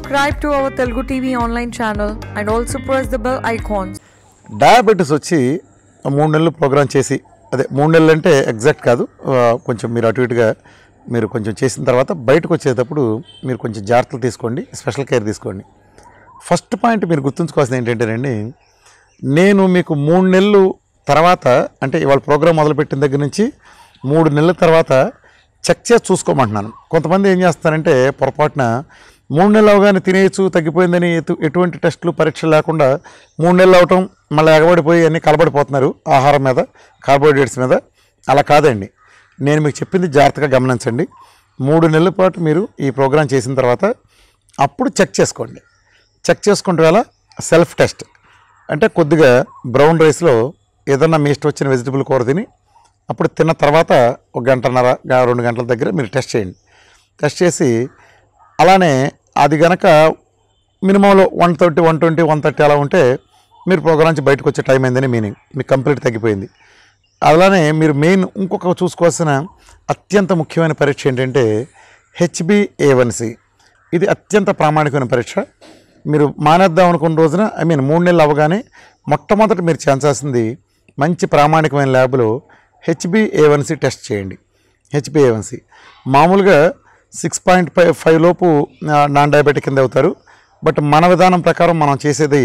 subscribe to our Telugu TV online channel and also press the bell icons. Diabetes వచ్చి మూడు నెలలు programme చేసి అదే మూడు నెలలు అంటే ఎగ్జాక్ట్ కాదు ఆ, కొంచెం మీరు అటు ఇటుగా మీరు కొంచెం చేసిన తర్వాత బయటకు వచ్చేటప్పుడు మీరు కొంచెం జాగ్రత్తలు తీసుకోండి స్పెషల్ కేర్ తీసుకోండి ఫస్ట్ పాయింట్ మీరు గుర్తుంచుకోవాల్సింది ఏంటంటేనండి నేను మీకు మూడు నెలలు తర్వాత అంటే ఇవాళ ప్రోగ్రామ్ మొదలుపెట్టిన దగ్గర నుంచి మూడు నెలల తర్వాత చెక్ చేసి చూసుకోమంటున్నాను కొంతమంది ఏం చేస్తారంటే పొరపాటున మూడు నెలలు అవగానే తినేయచ్చు తగ్గిపోయిందని ఎటు- ఎటువంటి టెస్టులు పరీక్షలు లేకుండా మూడు నెలలు అవటం మళ్ళీ ఎగబడిపోయి అన్నీ కలబడిపోతున్నారు ఆహారం మీద కార్బోహైడ్రేట్స్ మీద అలా కాదండి నేను మీకు చెప్పింది జాగ్రత్తగా గమనించండి మూడు నెలల పాటు మీరు ఈ ప్రోగ్రాం చేసిన తర్వాత అప్పుడు చెక్ చేసుకోండి చెక్ చేసుకుంటే వేళ సెల్ఫ్ టెస్ట్ అంటే కొద్దిగా బ్రౌన్ రైస్లో ఏదన్నా మీ ఇష్టం వచ్చిన వెజిటబుల్ కూర తిని అప్పుడు తిన్న తర్వాత ఒక గంటన్నర గా- రెండు గంటల దగ్గర మీరు టెస్ట్ చేయండి టెస్ట్ చేసి అలానే అది గనక మినిమంలో one thirty one twenty one thirty అలా ఉంటే మీరు ప్రోగ్రామ్ నుంచి బయటకు వచ్చే టైం అయిందని మీనింగ్ మీకు కంప్లీట్ తగ్గిపోయింది అలానే మీరు మెయిన్ ఇంకొక చూసుకోవాల్సిన అత్యంత ముఖ్యమైన పరీక్ష ఏంటంటే హెచ్బిఏవన్సి ఇది అత్యంత ప్రామాణికమైన పరీక్ష మీరు మానేద్దాం అనుకున్న రోజున ఐ మీన్ మూడు నెలలు అవ్వగానే మొట్టమొదట మీరు చేయాల్సింది మంచి ప్రామాణికమైన ల్యాబ్లో హెచ్బిఏవన్సి టెస్ట్ చేయండి హెచ్బిఏవన్సి మామూలుగా సిక్స్ పాయింట్ ఫైవ్ ఫైవ్ లోపు ఆ, నాన్ డయాబెటిక్ కింద అవుతారు బట్ మన విధానం ప్రకారం మనం చేసేది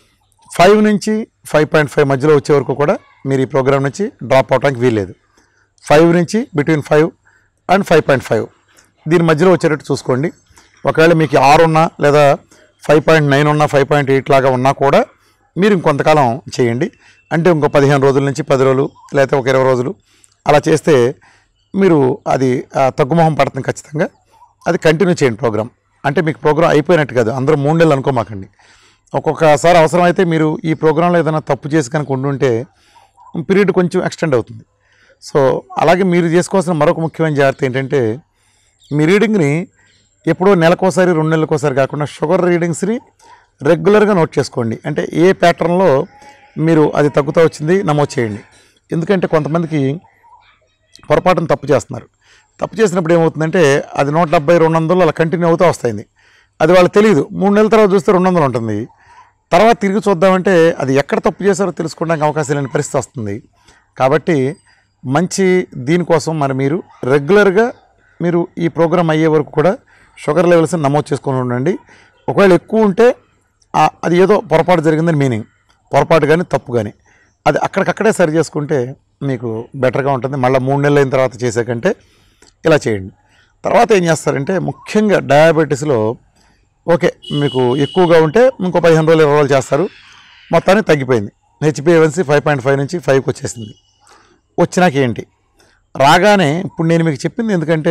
ఫైవ్ నుంచి ఫైవ్ పాయింట్ ఫైవ్ మధ్యలో వచ్చే వరకు కూడా మీరు ఈ ప్రోగ్రామ్ నుంచి డ్రాప్ అవడానికి వీల్లేదు ఫైవ్ నుంచి between five and five point five దీని మధ్యలో వచ్చేటట్టు చూసుకోండి ఒకవేళ మీకు ఆరు ఉన్నా లేదా ఫైవ్ పాయింట్ నైన్ ఉన్నా ఫైవ్ పాయింట్ ఎయిట్ లాగా ఉన్నా కూడా మీరు ఇంకొంతకాలం చేయండి అంటే ఇంకో పదిహేను రోజుల నుంచి పది రోజులు లేకపోతే ఒక ఇరవై రోజులు అలా చేస్తే మీరు అది ఆ, తగ్గుముఖం పడుతుంది ఖచ్చితంగా అది కంటిన్యూ చేయండి ప్రోగ్రామ్ అంటే మీకు ప్రోగ్రామ్ అయిపోయినట్టు కాదు అందరూ మూడు నెలలు అనుకోమాకండి ఒక్కొక్కసారి అవసరమైతే మీరు ఈ ప్రోగ్రాంలో ఏదైనా తప్పు చేసి కనుక ఉండుంటే పీరియడ్ కొంచెం ఎక్స్టెండ్ అవుతుంది సో అలాగే మీరు చేసుకోవాల్సిన మరొక ముఖ్యమైన జాగ్రత్త ఏంటంటే మీ రీడింగ్ని ఎప్పుడో నెలకోసారి రెండు నెలలకోసారి కాకుండా షుగర్ రీడింగ్స్ని రెగ్యులర్గా నోట్ చేసుకోండి అంటే ఏ ప్యాటర్న్లో మీరు అది తగ్గుతూ వచ్చింది నమోదు చేయండి ఎందుకంటే కొంతమందికి పొరపాటున తప్పు చేస్తున్నారు తప్పు చేసినప్పుడు ఏమవుతుందంటే అది నూట డెబ్బై రెండు వందలు అలా కంటిన్యూ అవుతూ వస్తాయింది అది వాళ్ళకి తెలియదు మూడు నెలల తర్వాత చూస్తే రెండు వందలు ఉంటుంది తర్వాత తిరిగి చూద్దామంటే అది ఎక్కడ తప్పు చేశారో తెలుసుకోవడానికి అవకాశం లేని పరిస్థితి వస్తుంది కాబట్టి మంచి దీనికోసం మరి మీరు రెగ్యులర్గా మీరు ఈ ప్రోగ్రామ్ అయ్యే వరకు కూడా షుగర్ లెవెల్స్ నమోదు చేసుకొని ఉండండి ఒకవేళ ఎక్కువ ఉంటే ఆ- అది ఏదో పొరపాటు జరిగిందని మీనింగ్ పొరపాటు కానీ తప్పు కానీ అది అక్కడికక్కడే సరి చేసుకుంటే మీకు బెటర్గా ఉంటుంది మళ్ళీ మూడు నెలలు అయిన తర్వాత చేసే కంటే ఇలా చేయండి తర్వాత ఏం చేస్తారంటే ముఖ్యంగా డయాబెటీస్లో ఓకే మీకు ఎక్కువగా ఉంటే ఇంకో పదిహేను రోజులు ఇరవై రోజులు చేస్తారు మొత్తానికి తగ్గిపోయింది హెచ్పిఎవన్సీ ఫైవ్ పాయింట్ ఫైవ్ నుంచి ఫైవ్కి వచ్చేసింది వచ్చినాక ఏంటి రాగానే ఇప్పుడు నేను మీకు చెప్పింది ఎందుకంటే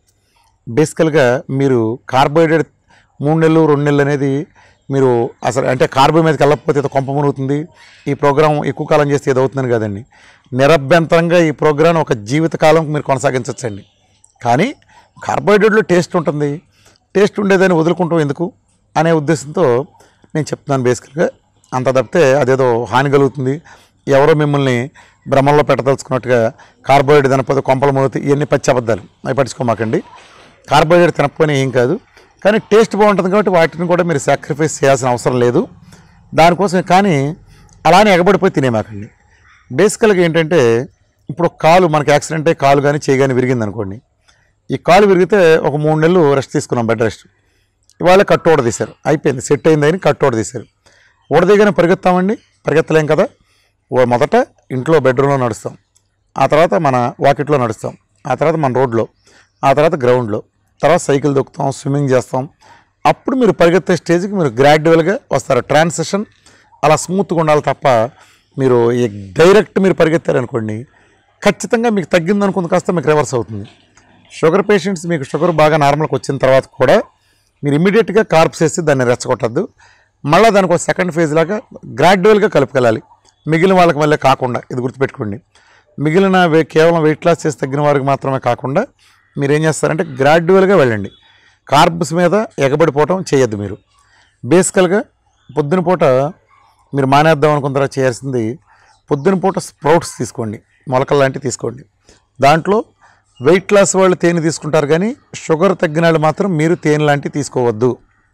బేసికల్గా మీరు కార్బోహైడ్రేట్ మూడు నెలలు రెండు నెలలు అనేది మీరు అసలు అంటే కార్బో మీదకి వెళ్ళకపోతే ఏదో కొంప మునుగుతుంది ఈ ప్రోగ్రాం ఎక్కువ కాలం చేస్తే ఏదో అవుతుందని కదండి నిరభ్యంతరంగా ఈ ప్రోగ్రాం ఒక జీవితకాలం మీరు కొనసాగించవచ్చండి కానీ కార్బోహైడ్రేట్లో టేస్ట్ ఉంటుంది టేస్ట్ ఉండేదని వదులుకుంటాం ఎందుకు అనే ఉద్దేశంతో నేను చెప్తున్నాను బేసికల్గా అంత తప్పితే అదేదో హాని కలుగుతుంది ఎవరో మిమ్మల్ని భ్రమంలో పెట్టదలుచుకున్నట్టుగా కార్బోహైడ్రేట్ తినకపోతే కొంపల మోతి ఇవన్నీ పచ్చి అబద్ధాలు అవి పట్టించుకోమాకండి కార్బోహైడ్రేట్ తినకపోయినా ఏం కాదు కానీ టేస్ట్ బాగుంటుంది కాబట్టి వాటిని కూడా మీరు సాక్రిఫైస్ చేయాల్సిన అవసరం లేదు దానికోసం కానీ అలానే ఎగబడిపోయి తినేమాకండి బేసికల్గా ఏంటంటే ఇప్పుడు ఒక కాలు మనకి యాక్సిడెంట్ అయ్యి కాలు కానీ చేయి కానీ విరిగింది అనుకోండి ఈ కాలు విరిగితే ఒక మూడు నెలలు రెస్ట్ తీసుకున్నాం బెడ్ రెస్ట్ ఇవాళ కట్టు ఓడ తీశారు అయిపోయింది సెట్ అయిందని కట్టు ఓడ తీశారు ఓడదీగానే పరిగెత్తామండి పరిగెత్తలేం కదా ఓ మొదట ఇంట్లో బెడ్రూమ్లో నడుస్తాం ఆ తర్వాత మన వాకిట్లో నడుస్తాం ఆ తర్వాత మన రోడ్లో ఆ తర్వాత గ్రౌండ్లో తర్వాత సైకిల్ దొక్కుతాం స్విమ్మింగ్ చేస్తాం అప్పుడు మీరు పరిగెత్తే స్టేజ్కి మీరు గ్రాడ్యువల్గా వస్తారు ట్రాన్సిషన్ అలా స్మూత్గా ఉండాలి తప్ప మీరు ఈ డైరెక్ట్ మీరు పరిగెత్తారనుకోండి ఖచ్చితంగా మీకు తగ్గింది అనుకుంది కాస్త మీకు రివర్స్ అవుతుంది షుగర్ పేషెంట్స్ మీకు షుగర్ బాగా నార్మల్కి వచ్చిన తర్వాత కూడా మీరు ఇమీడియట్గా కార్బ్స్ వేసి దాన్ని రెచ్చగొట్టద్దు మళ్ళీ దానికి ఒక సెకండ్ ఫేజ్ లాగా గ్రాడ్యువల్గా కలుపుకెళ్ళాలి మిగిలిన వాళ్ళకి మళ్ళీ కాకుండా ఇది గుర్తుపెట్టుకోండి మిగిలిన వే కేవలం వెయిట్ లాస్ చేసి తగ్గిన వారికి మాత్రమే కాకుండా మీరు ఏం చేస్తారంటే గ్రాడ్యువల్గా వెళ్ళండి కార్బ్స్ మీద ఎగబడిపోవటం చేయొద్దు మీరు బేసికల్గా పొద్దున పూట మీరు మానేద్దాం అనుకున్న తర్వాత చేయాల్సింది పొద్దున పూట స్ప్రౌట్స్ తీసుకోండి మొలకలు లాంటివి తీసుకోండి దాంట్లో వెయిట్ లాస్ వాళ్ళు తేనె తీసుకుంటారు కానీ షుగర్ తగ్గిన వాళ్ళు మాత్రం మీరు తేనె లాంటివి తీసుకోవద్దు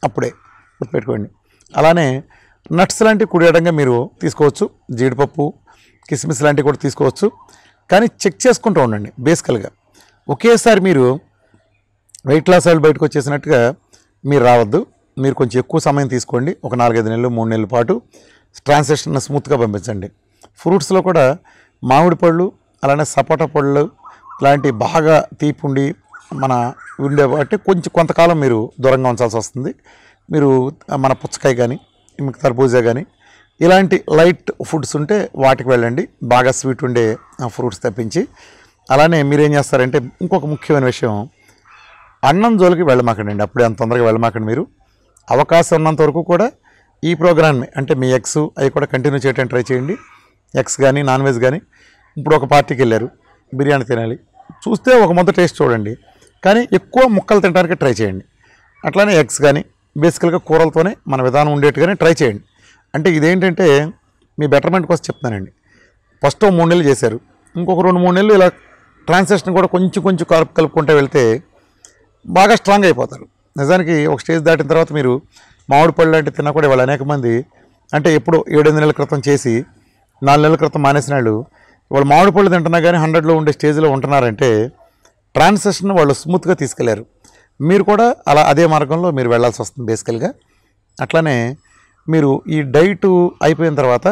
అప్పుడే గుర్తుపెట్టుకోండి అలానే నట్స్ లాంటివి కుడియడంగా మీరు తీసుకోవచ్చు జీడిపప్పు కిస్మిస్ లాంటివి కూడా తీసుకోవచ్చు కానీ చెక్ చేసుకుంటూ ఉండండి బేసికల్గా ఒకేసారి మీరు వెయిట్ లాస్ ఆయిల్ బయటకు వచ్చేసినట్టుగా మీరు రావద్దు మీరు కొంచెం ఎక్కువ సమయం తీసుకోండి ఒక నాలుగైదు నెలలు మూడు నెలల పాటు ట్రాన్సాక్షన్ స్మూత్గా పంపించండి ఫ్రూట్స్లో కూడా మామిడి పళ్ళు అలానే సపోటా పళ్ళు లాంటి బాగా తీపి ఉండి మన ఉండే బట్టి కొంచెం కొంతకాలం మీరు దూరంగా ఉంచాల్సి వస్తుంది మీరు మన పుచ్చకాయ కానీ మీకు తర్బూజా కానీ ఇలాంటి లైట్ ఫుడ్స్ ఉంటే వాటికి వెళ్ళండి బాగా స్వీట్ ఉండే ఫ్రూట్స్ తెప్పించి అలానే మీరేం చేస్తారంటే ఇంకొక ముఖ్యమైన విషయం అన్నం జోలికి వెళ్ళమాకండి అప్పుడే అంత తొందరగా వెళ్ళమాకండి మీరు అవకాశం ఉన్నంత వరకు కూడా ఈ ప్రోగ్రామ్ని అంటే మీ ఎగ్స్ అవి కూడా కంటిన్యూ చేయడానికి ట్రై చేయండి ఎగ్స్ కానీ నాన్ వెజ్ కానీ ఇప్పుడు ఒక పార్టీకి వెళ్ళారు బిర్యానీ తినాలి చూస్తే ఒక మొదటి టేస్ట్ చూడండి కానీ ఎక్కువ ముక్కలు తినడానికి ట్రై చేయండి అట్లానే ఎగ్స్ కానీ బేసికల్గా కూరలతోనే మన విధానం ఉండేట్టుగానే ట్రై చేయండి అంటే ఇదేంటంటే మీ బెటర్మెంట్ కోసం చెప్తున్నానండి ఫస్ట్ ఓ మూడు నెలలు చేశారు ఇంకొక రెండు మూడు నెలలు ఇలా ట్రాన్సాక్షన్ కూడా కొంచెం కొంచెం కలుపు కలుపుకుంటూ వెళ్తే బాగా స్ట్రాంగ్ అయిపోతారు నిజానికి ఒక స్టేజ్ దాటిన తర్వాత మీరు మామిడి పళ్ళు లాంటివి తిన్నా కూడా వాళ్ళు అనేక మంది అంటే ఎప్పుడు ఏడెనిమిది నెలల క్రితం చేసి నాలుగు నెలల క్రితం మానేసిన వాళ్ళు వాళ్ళు మామిడి పళ్ళు తింటున్నా కానీ హండ్రెడ్లో ఉండే స్టేజ్లో ఉంటున్నారంటే ట్రాన్సాక్షన్ వాళ్ళు స్మూత్గా తీసుకెళ్లారు మీరు కూడా అలా అదే మార్గంలో మీరు వెళ్ళాల్సి వస్తుంది బేసికల్గా అట్లానే మీరు ఈ డైట్ అయిపోయిన తర్వాత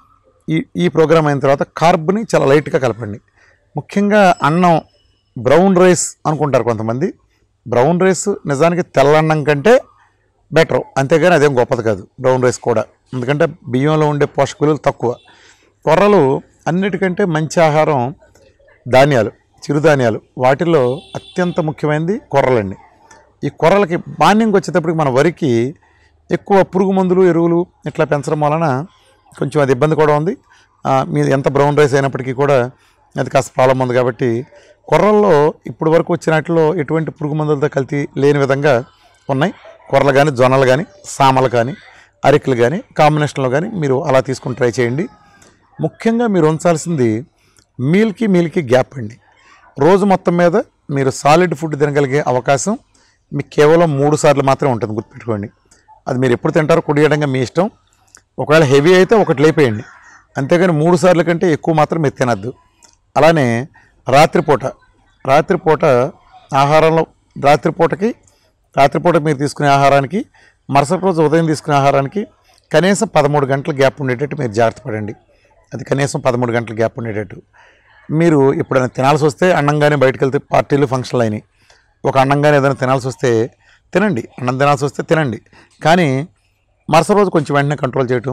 ఈ ఈ ప్రోగ్రామ్ అయిన తర్వాత కార్బ్ని చాలా లైట్గా కలపండి ముఖ్యంగా అన్నం బ్రౌన్ రైస్ అనుకుంటారు కొంతమంది బ్రౌన్ రైస్ నిజానికి తెల్లన్నం కంటే బెటర్ అంతేగాని అదేం గొప్పది కాదు బ్రౌన్ రైస్ కూడా ఎందుకంటే బియ్యంలో ఉండే పోషక విలువలు తక్కువ కొర్రలు అన్నిటికంటే మంచి ఆహారం ధాన్యాలు చిరుధాన్యాలు వాటిల్లో అత్యంత ముఖ్యమైనది కొర్రలండి ఈ కొర్రలకి ధాన్యంకి వచ్చేటప్పటికి మన వరికి ఎక్కువ పురుగు మందులు ఎరువులు ఇట్లా పెంచడం వలన కొంచెం అది ఇబ్బంది కూడా ఉంది ఆ, మీది ఎంత బ్రౌన్ రైస్ అయినప్పటికీ కూడా అది కాస్త ప్రాబ్లం ఉంది కాబట్టి కొర్రల్లో ఇప్పుడు వరకు వచ్చినట్లో ఎటువంటి పురుగు మందులతో కల్తీ లేని విధంగా ఉన్నాయి కొర్రలు కానీ జొన్నలు కానీ సామలు కానీ అరికలు కానీ కాంబినేషన్లో కానీ మీరు అలా తీసుకుని ట్రై చేయండి ముఖ్యంగా మీరు ఉంచాల్సింది మీల్కి మీల్కి గ్యాప్ అండి రోజు మొత్తం మీద మీరు సాలిడ్ ఫుడ్ తినగలిగే అవకాశం మీకు కేవలం మూడు సార్లు మాత్రమే ఉంటుంది గుర్తుపెట్టుకోండి అది మీరు ఎప్పుడు తింటారో కుడియడంగా మీ ఇష్టం ఒకవేళ హెవీ అయితే ఒకటి లేపేయండి అంతేగాని మూడు సార్ల కంటే ఎక్కువ మాత్రం మీరు తినద్దు అలానే రాత్రిపూట రాత్రిపూట ఆహారంలో రాత్రిపూటకి రాత్రిపూట మీరు తీసుకునే ఆహారానికి మరుసటి రోజు ఉదయం తీసుకునే ఆహారానికి కనీసం పదమూడు గంటల గ్యాప్ ఉండేటట్టు మీరు జాగ్రత్త పడండి అది కనీసం పదమూడు గంటల గ్యాప్ ఉండేటట్టు మీరు ఎప్పుడైనా తినాల్సి వస్తే అన్నంగానే బయటకు వెళ్తే పార్టీలు ఫంక్షన్లు అయినాయి ఒక అన్నంగానే ఏదైనా తినాల్సి వస్తే తినండి అన్నం తినాల్సి వస్తే తినండి కానీ మరుసటి రోజు కొంచెం వెంటనే కంట్రోల్ చేయటం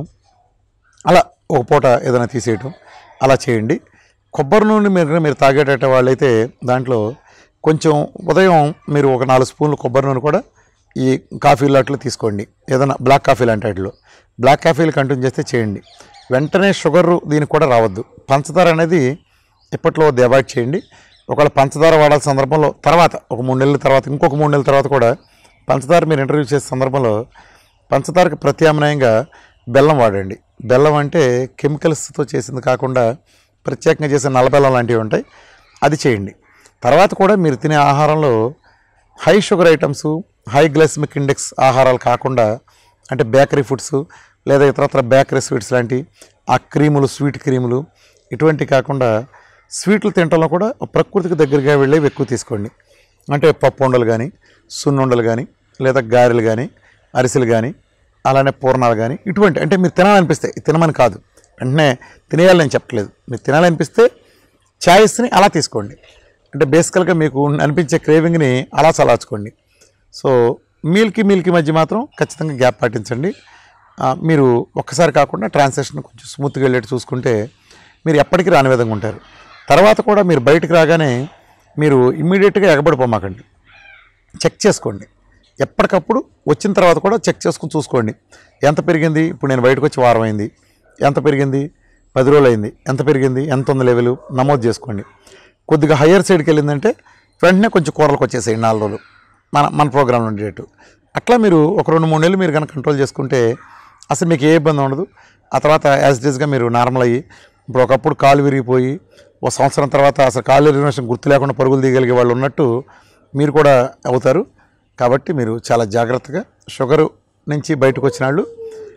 అలా ఒక పూట ఏదైనా తీసేయటం అలా చేయండి కొబ్బరి నూనె మీరు మీరు తాగేటట్టు వాళ్ళైతే దాంట్లో కొంచెం ఉదయం మీరు ఒక నాలుగు స్పూన్లు కొబ్బరి నూనె కూడా ఈ కాఫీలు అట్లా తీసుకోండి ఏదైనా బ్లాక్ కాఫీ లాంటి వాటిలో బ్లాక్ కాఫీలు కంటిన్యూ చేస్తే చేయండి వెంటనే షుగర్ దీనికి కూడా రావద్దు పంచదార అనేది ఇప్పట్లో అది అవాయిడ్ చేయండి ఒకవేళ పంచదార వాడాల్సిన సందర్భంలో తర్వాత ఒక మూడు నెలల తర్వాత ఇంకొక మూడు నెలల తర్వాత కూడా పంచదార మీరు ఇంటర్వ్యూ చేసే సందర్భంలో పంచదారకు ప్రత్యామ్నాయంగా బెల్లం వాడండి బెల్లం అంటే కెమికల్స్తో చేసింది కాకుండా ప్రత్యేకంగా చేసే నల్లబెల్లం లాంటివి ఉంటాయి అది చేయండి తర్వాత కూడా మీరు తినే ఆహారంలో high sugar items high glycemic index ఆహారాలు కాకుండా అంటే బేకరీ ఫుడ్స్ లేదా ఇతరత్ర బేకరీ స్వీట్స్ లాంటి ఆ క్రీములు స్వీట్ క్రీములు ఇటువంటి కాకుండా స్వీట్లు తినటంలో కూడా ప్రకృతికి దగ్గరగా వెళ్ళేవి ఎక్కువ తీసుకోండి అంటే పప్పు ఉండలు కానీ సున్నుండలు కానీ లేదా గారెలు కానీ అరిసెలు కానీ అలానే పూర్ణాలు కానీ ఇటువంటి అంటే మీరు తినాలనిపిస్తే తినమని కాదు వెంటనే తినేయాలని నేను చెప్పట్లేదు మీరు తినాలనిపిస్తే ఛాయిస్ని అలా తీసుకోండి అంటే బేసికల్గా మీకు అనిపించే క్రేవింగ్ని అలా చలాచుకోండి సో మీల్కి మీల్కి మధ్య మాత్రం ఖచ్చితంగా గ్యాప్ పాటించండి ఆ, మీరు ఒక్కసారి కాకుండా ట్రాన్సాక్షన్ కొంచెం స్మూత్గా వెళ్ళేట్టు చూసుకుంటే మీరు ఎప్పటికీ రాని విధంగా ఉంటారు తర్వాత కూడా మీరు బయటకు రాగానే మీరు ఇమ్మీడియట్గా ఎగబడిపోమాకండి చెక్ చేసుకోండి ఎప్పటికప్పుడు వచ్చిన తర్వాత కూడా చెక్ చేసుకుని చూసుకోండి ఎంత పెరిగింది ఇప్పుడు నేను బయటకు వచ్చి వారం అయింది ఎంత పెరిగింది పది రోజులు అయింది ఎంత పెరిగింది ఎంత ఉంది లెవెల్ నమోదు చేసుకోండి కొద్దిగా హయ్యర్ సైడ్కి వెళ్ళిందంటే వెంటనే కొంచెం కూరలకు వచ్చేసాయి నాలుగు రోజులు మన మన ప్రోగ్రాంలో ఉండేటట్టు అట్లా మీరు ఒక రెండు మూడు నెలలు మీరు కనుక కంట్రోల్ చేసుకుంటే అసలు మీకు ఏ ఇబ్బంది ఉండదు ఆ తర్వాత యాజ్ డేస్గా మీరు నార్మల్ అయ్యి ఇప్పుడు ఒకప్పుడు కాలు విరిగిపోయి ఒక సంవత్సరం తర్వాత అసలు కాలు విరిగిన విషయం గుర్తు లేకుండా పరుగులు తీయగలిగే వాళ్ళు ఉన్నట్టు మీరు కూడా అవుతారు కాబట్టి మీరు చాలా జాగ్రత్తగా షుగరు నుంచి బయటకు వచ్చిన వాళ్ళు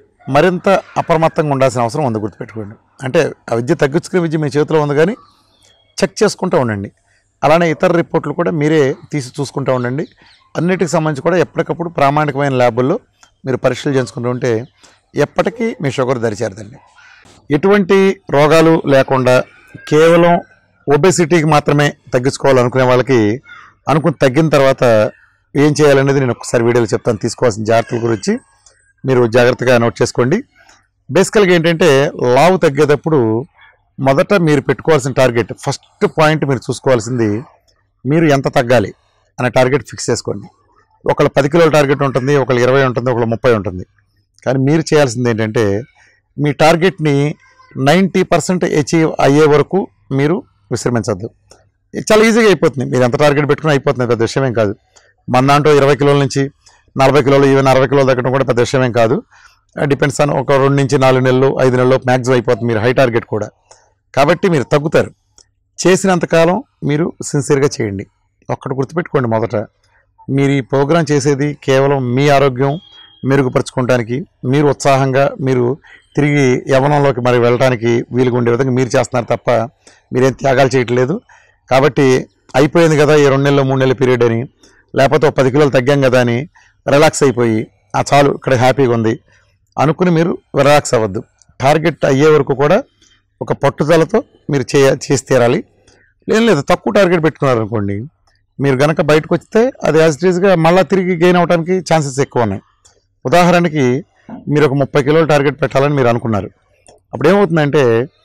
మరింత అప్రమత్తంగా ఉండాల్సిన అవసరం ఉంది గుర్తుపెట్టుకోండి అంటే ఆ విద్య తగ్గించుకునే విద్య మీ చేతిలో ఉంది కానీ చెక్ చేసుకుంటూ ఉండండి అలానే ఇతర రిపోర్ట్లు కూడా మీరే తీసి చూసుకుంటూ ఉండండి అన్నిటికి సంబంధించి కూడా ఎప్పటికప్పుడు ప్రామాణికమైన ల్యాబుల్లో మీరు పరీక్షలు చేయించుకుంటూ ఉంటే ఎప్పటికీ మీ షుగర్ దరిచేరదండి ఎటువంటి రోగాలు లేకుండా కేవలం ఒబెసిటీకి మాత్రమే తగ్గించుకోవాలనుకునే వాళ్ళకి అనుకుని తగ్గిన తర్వాత ఏం చేయాలనేది నేను ఒకసారి వీడియోలో చెప్తాను తీసుకోవాల్సిన జాగ్రత్తల గురించి మీరు జాగ్రత్తగా నోట్ చేసుకోండి బేసికల్గా ఏంటంటే లావు తగ్గేటప్పుడు మొదట మీరు పెట్టుకోవాల్సిన టార్గెట్ ఫస్ట్ పాయింట్ మీరు చూసుకోవాల్సింది మీరు ఎంత తగ్గాలి అనే టార్గెట్ ఫిక్స్ చేసుకోండి ఒకళ్ళు పది కిలోల టార్గెట్ ఉంటుంది ఒకళ్ళు ఇరవై ఉంటుంది ఒకళ్ళు ముప్పై ఉంటుంది కానీ మీరు చేయాల్సింది ఏంటంటే మీ టార్గెట్ని నైంటీ పర్సెంట్ అచీవ్ అయ్యే వరకు మీరు విశ్రమించద్దు చాలా ఈజీగా అయిపోతుంది మీరు ఎంత టార్గెట్ పెట్టుకుని అయిపోతుంది పెద్ద విషయమేం కాదు మన దాంట్లో ఇరవై కిలోల నుంచి నలభై కిలోలు ఈవెన్ అరవై కిలోలు తగ్గడం కూడా పెద్ద విషయమేం కాదు డిపెండ్స్ ఆన్ ఒక రెండు నుంచి నాలుగు నెలలు ఐదు నెలలు మ్యాక్సిమం అయిపోతుంది మీరు హై టార్గెట్ కూడా కాబట్టి మీరు తగ్గుతారు చేసినంతకాలం మీరు సిన్సియర్గా చేయండి ఒక్కటి గుర్తుపెట్టుకోండి మొదట మీరు ఈ ప్రోగ్రాం చేసేది కేవలం మీ ఆరోగ్యం మెరుగుపరచుకోవడానికి మీరు ఉత్సాహంగా మీరు తిరిగి యవనంలోకి మరి వెళ్ళడానికి వీలుగా ఉండే విధంగా మీరు చేస్తున్నారు తప్ప మీరేం త్యాగాలు చేయట్లేదు కాబట్టి అయిపోయింది కదా ఈ రెండు నెలలు మూడు నెలల పీరియడ్ అని లేకపోతే ఒక పది కిలోలు తగ్గాం కదా అని రిలాక్స్ అయిపోయి ఆ చాలు ఇక్కడ హ్యాపీగా ఉంది అనుకుని మీరు రిలాక్స్ అవ్వద్దు టార్గెట్ అయ్యే వరకు కూడా ఒక పట్టుదలతో మీరు చేయ చేసి తీరాలి ఏం లేదు తక్కువ టార్గెట్ పెట్టుకున్నారు అనుకోండి మీరు గనక బయటకు వస్తే అది యాజ్ ఇట్ ఈస్గా మళ్ళీ తిరిగి గెయిన్ అవడానికి ఛాన్సెస్ ఎక్కువ ఉన్నాయి ఉదాహరణకి మీరు ఒక ముప్పై కిలోల టార్గెట్ పెట్టాలని మీరు అనుకున్నారు అప్పుడు ఏమవుతుందంటే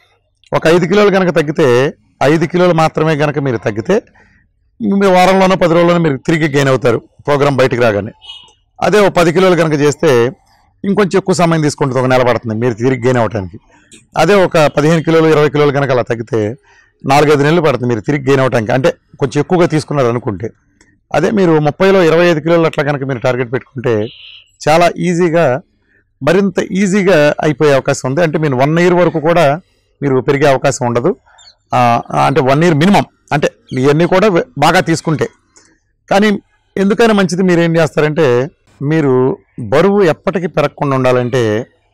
ఒక ఐదు కిలోలు కనుక తగ్గితే ఐదు కిలోలు మాత్రమే కనుక మీరు తగ్గితే మీ వారంలోనో పది రోజుల్లోనో మీరు తిరిగి గెయిన్ అవుతారు ప్రోగ్రామ్ బయటికి రాగానే అదే ఒక పది కిలోలు కనుక చేస్తే ఇంకొంచెం ఎక్కువ సమయం తీసుకుంటుంది ఒక నెల పడుతుంది మీరు తిరిగి గెయిన్ అవడానికి అదే ఒక పదిహేను కిలోలు ఇరవై కిలోలు కనుక అలా తగ్గితే నాలుగైదు నెలలు పడుతుంది మీరు తిరిగి గెయిన్ అవడానికి అంటే కొంచెం ఎక్కువగా తీసుకున్నారు అనుకుంటే అదే మీరు ముప్పైలో ఇరవై ఐదు కిలోలు అట్లా కనుక మీరు టార్గెట్ పెట్టుకుంటే చాలా ఈజీగా మరింత ఈజీగా అయిపోయే అవకాశం ఉంది అంటే మీరు వన్ ఇయర్ వరకు కూడా మీరు పెరిగే అవకాశం ఉండదు ఆ, అంటే వన్ ఇయర్ మినిమం అంటే ఇవన్నీ కూడా వె- బాగా తీసుకుంటే కానీ ఎందుకైనా మంచిది మీరు ఏం చేస్తారంటే మీరు బరువు ఎప్పటికీ పెరగకుండా ఉండాలంటే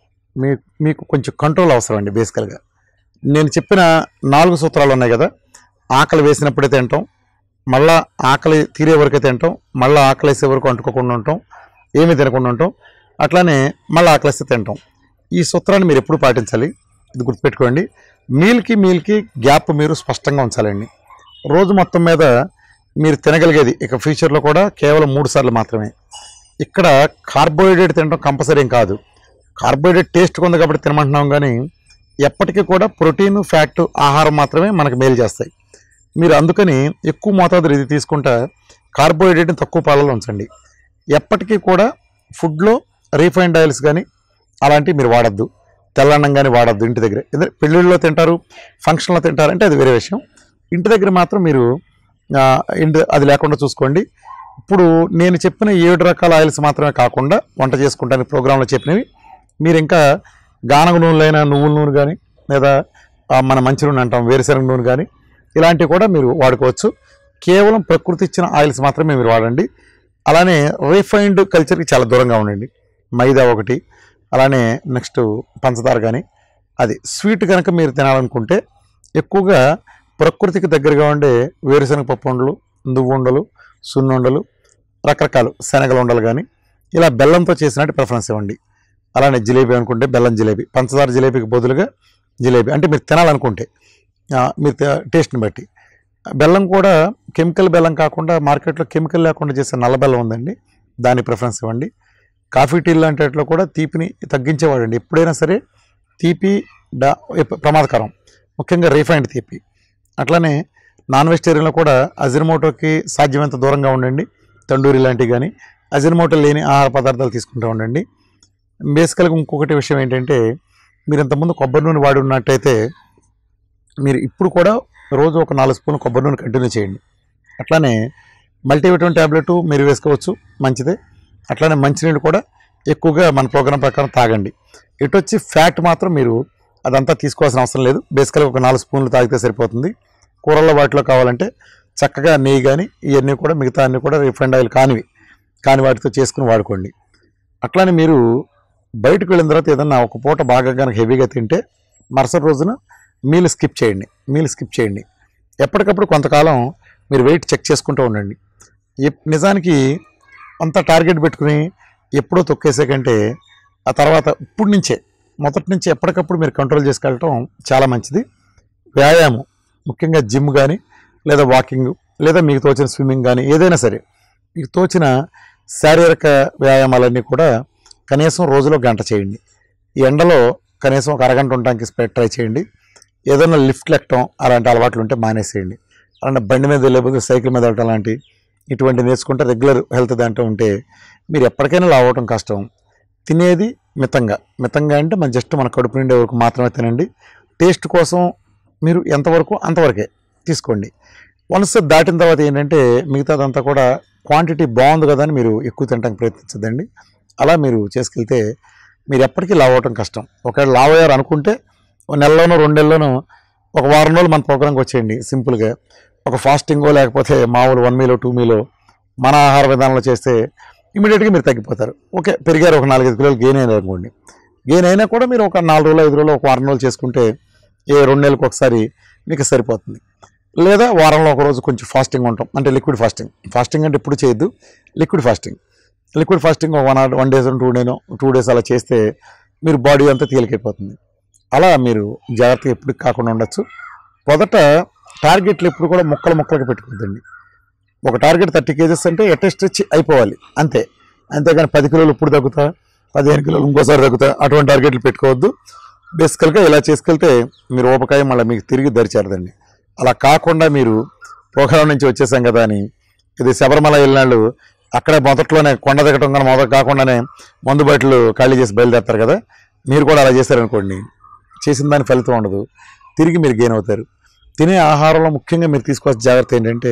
మీ మీకు కొంచెం కంట్రోల్ అవసరం అండి బేసికల్గా నేను చెప్పిన నాలుగు సూత్రాలు ఉన్నాయి కదా ఆకలి వేసినప్పుడే తింటాం మళ్ళా ఆకలి తీరే వరకే తింటాం మళ్ళీ ఆకలి వేసే వరకు అంటుకోకుండా ఉంటాం ఏమీ తినకుండా ఉంటాం అట్లానే మళ్ళీ ఆకలిస్తే తింటాం ఈ సూత్రాన్ని మీరు ఎప్పుడు పాటించాలి ఇది గుర్తుపెట్టుకోండి మీల్కి మీల్కి గ్యాప్ మీరు స్పష్టంగా ఉంచాలండి రోజు మొత్తం మీద మీరు తినగలిగేది ఇక ఫ్యూచర్లో కూడా కేవలం మూడు సార్లు మాత్రమే ఇక్కడ కార్బోహైడ్రేట్ తినడం కంపల్సరీ ఏం కాదు కార్బోహైడ్రేట్ టేస్ట్ ఉంది కాబట్టి తినమంటున్నాం కానీ ఎప్పటికీ కూడా ప్రోటీన్ ఫ్యాట్ ఆహారం మాత్రమే మనకు మేలు చేస్తాయి మీరు అందుకని ఎక్కువ మోతాదులు ఇది తీసుకుంటా కార్బోహైడ్రేట్ని తక్కువ పాలలో ఉంచండి ఎప్పటికీ కూడా ఫుడ్లో రీఫైండ్ ఆయిల్స్ కానీ అలాంటివి మీరు వాడద్దు తెల్లన్నం కానీ వాడద్దు ఇంటి దగ్గర ఎందుకంటే పెళ్ళిళ్ళలో తింటారు ఫంక్షన్లో తింటారు అంటే అది వేరే విషయం ఇంటి దగ్గర మాత్రం మీరు ఆ, ఇంటి అది లేకుండా చూసుకోండి ఇప్పుడు నేను చెప్పిన ఏడు రకాల ఆయిల్స్ మాత్రమే కాకుండా వంట చేసుకుంటానికి ప్రోగ్రాంలో చెప్పినవి మీరు ఇంకా గానగ నూనెలైన నువ్వుల నూనె కానీ లేదా ఆ, మన మంచి నూనె అంటాం వేరుశనగ నూనె కానీ ఇలాంటివి కూడా మీరు వాడుకోవచ్చు కేవలం ప్రకృతి ఇచ్చిన ఆయిల్స్ మాత్రమే మీరు వాడండి అలానే రీఫైన్డ్ కల్చర్కి చాలా దూరంగా ఉండండి మైదా ఒకటి అలానే నెక్స్ట్ పంచదార కానీ అది స్వీట్ కనుక మీరు తినాలనుకుంటే ఎక్కువగా ప్రకృతికి దగ్గరగా ఉండే వేరుశనగ పప్పు ఉండలు నువ్వు ఉండలు సున్నుండలు రకరకాలు శనగల ఉండలు కానీ ఇలా బెల్లంతో చేసినట్టు ప్రిఫరెన్స్ ఇవ్వండి అలానే జిలేబీ అనుకుంటే బెల్లం జిలేబీ పంచదార జిలేబీకి బదులుగా జిలేబీ అంటే మీరు తినాలనుకుంటే ఆ, మీరు తే- టేస్ట్ని బట్టి బెల్లం కూడా కెమికల్ బెల్లం కాకుండా మార్కెట్లో కెమికల్ లేకుండా చేసే నల్ల బెల్లం ఉందండి దాని ప్రిఫరెన్స్ ఇవ్వండి కాఫీ టీ లాంటి వాటిలో కూడా తీపిని తగ్గించేవాడండి ఎప్పుడైనా సరే తీపి డా ఎప్ప- ప్రమాదకరం ముఖ్యంగా రీఫైండ్ తీపి అట్లానే నాన్ వెజిటేరియన్లో కూడా అజినమోటోకి సాధ్యమైనంత దూరంగా ఉండండి తండూరి లాంటివి కానీ అజినమోటో లేని ఆహార పదార్థాలు తీసుకుంటూ ఉండండి బేసికల్గా ఇంకొకటి విషయం ఏంటంటే మీరు ఇంతకుముందు కొబ్బరి నూనె వాడి ఉన్నట్టయితే మీరు ఇప్పుడు కూడా రోజు ఒక నాలుగు స్పూన్లు కొబ్బరి నూనె కంటిన్యూ చేయండి అట్లానే మల్టీవిటమిన్ ట్యాబ్లెట్ మీరు వేసుకోవచ్చు మంచిదే అట్లానే మంచినీళ్ళు కూడా ఎక్కువగా మన ప్రోగ్రాం ప్రకారం తాగండి ఇటు వచ్చి ఫ్యాట్ మాత్రం మీరు అదంతా తీసుకోవాల్సిన అవసరం లేదు బేసికల్గా ఒక నాలుగు స్పూన్లు తాగితే సరిపోతుంది కూరల్లో వాటిలో కావాలంటే చక్కగా నెయ్యి కానీ ఇవన్నీ కూడా మిగతా అన్నీ కూడా రిఫైండ్ ఆయిల్ కానివి కాని వాటితో చేసుకుని వాడుకోండి అట్లానే మీరు బయటకు వెళ్ళిన తర్వాత ఏదన్నా ఒక పూట బాగా కనుక హెవీగా తింటే మరుసటి రోజున మీల్ స్కిప్ చేయండి మీల్ స్కిప్ చేయండి ఎప్పటికప్పుడు కొంతకాలం మీరు వెయిట్ చెక్ చేసుకుంటూ ఉండండి ఎప్- నిజానికి అంత టార్గెట్ పెట్టుకుని ఎప్పుడో తొక్కేసే కంటే ఆ తర్వాత ఇప్పుడు నుంచే మొదటి నుంచి ఎప్పటికప్పుడు మీరు కంట్రోల్ చేసుకెళ్ళటం చాలా మంచిది వ్యాయామం ముఖ్యంగా జిమ్ కానీ లేదా వాకింగ్ లేదా మీకు తోచిన స్విమ్మింగ్ కానీ ఏదైనా సరే మీకు తోచిన శారీరక వ్యాయామాలన్నీ కూడా కనీసం రోజులో గంట చేయండి ఈ ఎండలో కనీసం ఒక అరగంట ఉండడానికి స్ప్రెడ్ ట్రై చేయండి ఏదైనా లిఫ్ట్ ఎక్కడం అలాంటి అలవాట్లు ఉంటే మానేసేయండి అలాంటి బండి మీద వెళ్ళకపోతే సైకిల్ మీద వెళ్ళటం లాంటి ఇటువంటి నేర్చుకుంటే రెగ్యులర్ హెల్త్ దాంట్లో ఉంటే మీరు ఎప్పటికైనా లావ్ అవటం కష్టం తినేది మితంగా మితంగా అంటే మన జస్ట్ మన కడుపు నిండే వరకు మాత్రమే తినండి టేస్ట్ కోసం మీరు ఎంతవరకు అంతవరకే తీసుకోండి వన్స్ దాటిన తర్వాత ఏంటంటే మిగతాదంతా కూడా క్వాంటిటీ బాగుంది కదా అని మీరు ఎక్కువ తినడానికి ప్రయత్నించదండి అలా మీరు చేసుకెళ్తే మీరు ఎప్పటికీ లావ్ అవటం కష్టం ఒకవేళ లావ్ అయ్యారు అనుకుంటే ఒక నెలలోనో రెండు నెలలోనో ఒక వారం రోజులు మన ప్రోగ్రామ్కి వచ్చేయండి సింపుల్గా ఒక ఫాస్టింగో లేకపోతే మామూలు వన్ మీలో టూ మీలో మన ఆహార విధానంలో చేస్తే ఇమీడియట్గా మీరు తగ్గిపోతారు ఓకే పెరిగారు ఒక నాలుగైదు కిలోలు గెయిన్ అయినారు అనుకోండి గెయిన్ అయినా కూడా మీరు ఒక నాలుగు రోజులు ఐదు రోజులు ఒక వారం రోజులు చేసుకుంటే ఏ రెండు నెలలకు ఒకసారి మీకు సరిపోతుంది లేదా వారంలో ఒక రోజు కొంచెం ఫాస్టింగ్ ఉంటాం అంటే లిక్విడ్ ఫాస్టింగ్ ఫాస్టింగ్ అంటే ఇప్పుడు చేయొద్దు లిక్విడ్ ఫాస్టింగ్ లిక్విడ్ ఫాస్టింగ్ ఒక వన్ వన్ డేస్ టూ డేనో టూ డేస్ అలా చేస్తే మీరు బాడీ అంతా తేలికైపోతుంది అలా మీరు జాగ్రత్తగా ఎప్పుడు కాకుండా ఉండొచ్చు మొదట టార్గెట్లు ఎప్పుడు కూడా ముక్కలు ముక్కలుగా పెట్టుకోవద్దండి ఒక టార్గెట్ థర్టీ కేజెస్ అంటే అటెస్ట్ అయిపోవాలి అంతే అంతేగాని పది కిలోలు ఇప్పుడు తగ్గుతా పదిహేను కిలోలు ఇంకోసారి తగ్గుతా అటువంటి టార్గెట్లు పెట్టుకోవద్దు బేసికల్గా ఇలా చేసుకెళ్తే మీరు ఓపకాయ మళ్ళీ మీకు తిరిగి దరిచేరదండి అలా కాకుండా మీరు పోఖరం నుంచి వచ్చేసాం కదా అని ఇది శబరిమల వెళ్ళినాళ్ళు అక్కడే మొదట్లోనే కొండ దిగటం కానీ మొదట కాకుండానే మందు బయటలు ఖాళీ చేసి బయలుదేరుతారు కదా మీరు కూడా అలా చేశారనుకోండి చేసిన దాని ఫలితం ఉండదు తిరిగి మీరు గెయిన్ అవుతారు తినే ఆహారంలో ముఖ్యంగా మీరు తీసుకోవాల్సిన జాగ్రత్త ఏంటంటే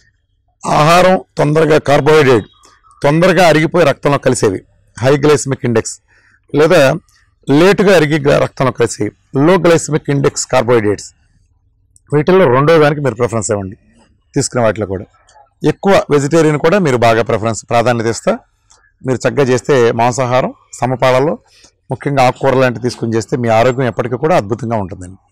ఆహారం తొందరగా కార్బోహైడ్రేట్ తొందరగా అరిగిపోయి రక్తంలో కలిసేవి హై గ్లైసమిక్ ఇండెక్స్ లేదా లేటుగా అరిగి గ- రక్తంలో కలిసేవి లో గ్లైసమిక్ ఇండెక్స్ కార్బోహైడ్రేట్స్ వీటిల్లో రెండో దానికి మీరు ప్రిఫరెన్స్ ఇవ్వండి తీసుకునే వాటిలో కూడా ఎక్కువ వెజిటేరియన్ కూడా మీరు బాగా ప్రిఫరెన్స్ ప్రాధాన్యత ఇస్తా మీరు చక్కగా చేస్తే మాంసాహారం సమపాలలో ముఖ్యంగా ఆకుకూర లాంటివి తీసుకుని చేస్తే మీ ఆరోగ్యం ఎప్పటికీ కూడా అద్భుతంగా ఉంటుందండి